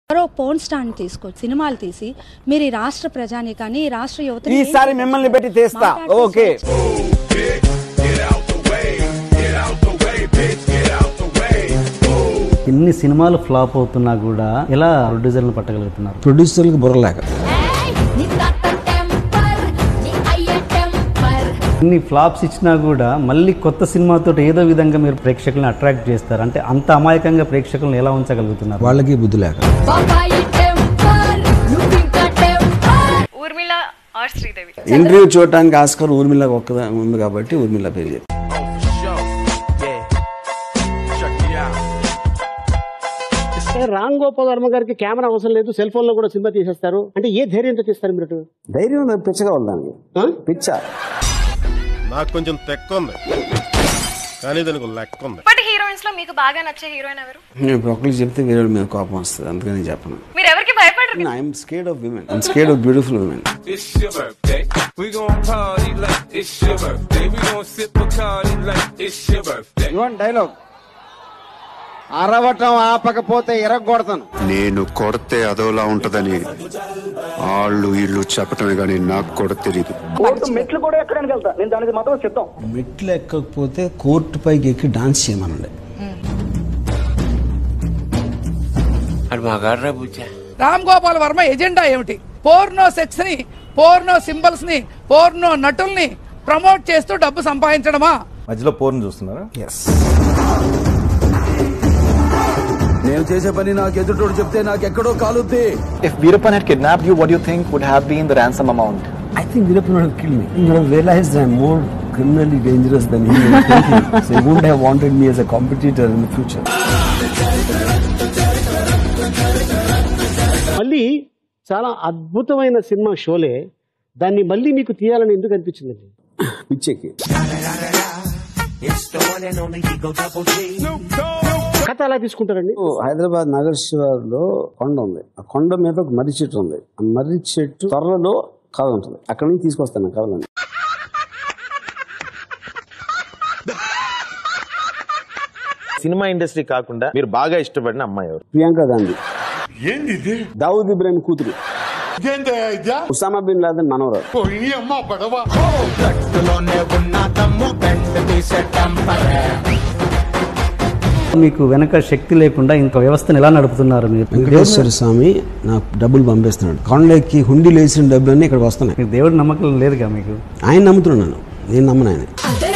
ఎవరో phone stand తీసుకొచ్చి సినిమాలు తీసి మీరు ఈ రాష్ట్ర ప్రజానికాన్ని ఈ రాష్ట్ర యువతని ఈసారి మిమ్మల్ని పెట్టి తీస్తా మాట్లాడితే ఓకే ఎన్ని సినిమాలు ఫ్లాప్ అవుతున్నా కూడా ఎలా ప్రొడ్యూసర్లను పట్టగలుగుతున్నారు ప్రొడ్యూసర్లకు బుర్రలేక ఇన్ని ఫ్లాప్స్ ఇచ్చినా కూడా మళ్ళీ కొత్త సినిమాతో ఏదో విధంగా మీరు ప్రేక్షకులను అట్రాక్ట్ చేస్తారు అంటే అంత అమాయకంగా ప్రేక్షకులను ఎలా ఉంచగలుగుతున్నారు వాళ్ళకి బుద్ధి లేక ఊర్మిళ ఆర్ శ్రీదేవి ఇంటర్వ్యూ చూడటానికి ఆస్కర్ ఊర్మిళ ఒక్కదా ఉంది కాబట్టి ఊర్మిళ పేరు చెప్పి రామ్ గోపాల్ వర్మ గారికి కెమెరా అవసరం లేదు సెల్ ఫోన్ లో కూడా సినిమా తీసేస్తారు అంటే ఏ ధైర్యంతో తీస్తారు మీరు అటు? ధైర్యం ఉంది, పిచ్చగా ఉంది దానికి ఆ? పిచ్చ నాకు కొంచెం తెక్క ఉంది కానీ దానికి లెక్క ఉంది ఇప్పటి హీరోయిన్స్ లో మీకు బాగా నచ్చే హీరోయిన్ ఎవరు నేను ఇప్పుడు ఒకరికి చెప్తే వేరే మీద కోపం వస్తుంది అందుకని చెప్పను మీరు ఎవరికి భయపడరు I'm scared of women I'm scared of beautiful women It's your birthday. We gon' party like it's your birthday. We gon' sip Bacardi like it's your birthday. Dialogue అరవటం ఆపకపోతే ఎరగొడతాను నేను కొడితే అదోలా ఉంటదని వాళ్ళు వీళ్ళు చెప్పటమే కానీ నాకు కూడా తెలియదు మెట్లు ఎక్కకపోతే కోర్టు పైకి ఎక్కి డాన్స్ చేయమనండి రామ్ గోపాల్ వర్మ ఎజెండా ఏమిటి పోర్నో సెక్స్ ని పోర్నో సింబల్స్ ని పోర్నో నటుల్ని ప్రమోట్ చేస్తూ డబ్బు సంపాదించడమా మధ్యలో పోర్ని చూస్తున్నారా ఎస్ నేను చేసే పని నాకు ఎదుటోడు చెప్తే నాకు ఎక్కడో కాలుద్ది If Veerappan had kidnapped you, what do you think would have been the ransom amount? I think Veerappan would have killed me. He would have realized I'm more criminally dangerous than he was thinking. so he wouldn't have wanted me as a competitor in the future. మళ్ళీ చాలా అద్భుతమైన cinema Sholay దాన్ని మళ్ళీ మీకు తీయాలని ఎందుకు అనిపించిందండి పిచ్చెక్కి కథ ఎలా తీసుకుంటారండి హైదరాబాద్ నగర్ శివారులో కొండ ఉంది ఆ కొండ మీద ఒక మర్రి చెట్టు ఉంది ఆ మర్రి చెట్టు త్వరలో కథ ఉంటుంది అక్కడ నుంచి తీసుకొస్తాను కథలని సినిమా ఇండస్ట్రీ కాకుండా మీరు బాగా ఇష్టపడిన అమ్మాయి ఎవరు ప్రియాంక గాంధీ దావుద్ ఇబ్రాహిం కూతురు ఉసామా బిన్ లాదెన్ మనవరాలు మీకు వెనక శక్తి లేకుండా ఇంకా వ్యవస్థను ఎలా నడుపుతున్నారు మీరు వెంకటేశ్వర స్వామి నాకు డబ్బులు పంపిస్తున్నాడు కొండలకి హుండీ లేచిన డబ్బులన్నీ ఇక్కడికి వస్తున్నాయి మీకు దేవుడి నమ్మకం లేదుగా మీకు ఆయన నమ్ముతున్నాను నేను నమ్మను ఆయన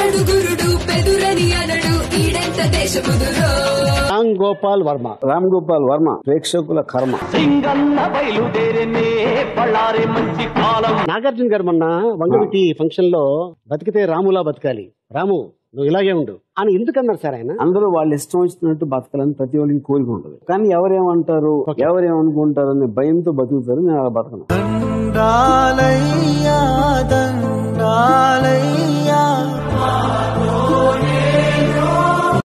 రామ్ గోపాల్ వర్మ రామ్ గోపాల్ వర్మ ప్రేక్షకుల కర్మ నాగార్జున గారు మొన్న వంగవీటి ఫంక్షన్ లో బతికితే రాములా బతకాలి రాము నువ్వు ఇలాగే ఉండు అని ఎందుకు అన్నారు సార్ ఆయన అందరూ వాళ్ళు ఇష్టం వచ్చినట్టు బతకాలని ప్రతి వాళ్ళకి కోరిక ఉంటుంది కానీ ఎవరేమంటారు ఎవరేమనుకుంటారు అనే భయంతో బతుకుతారు నేను అలా బతకను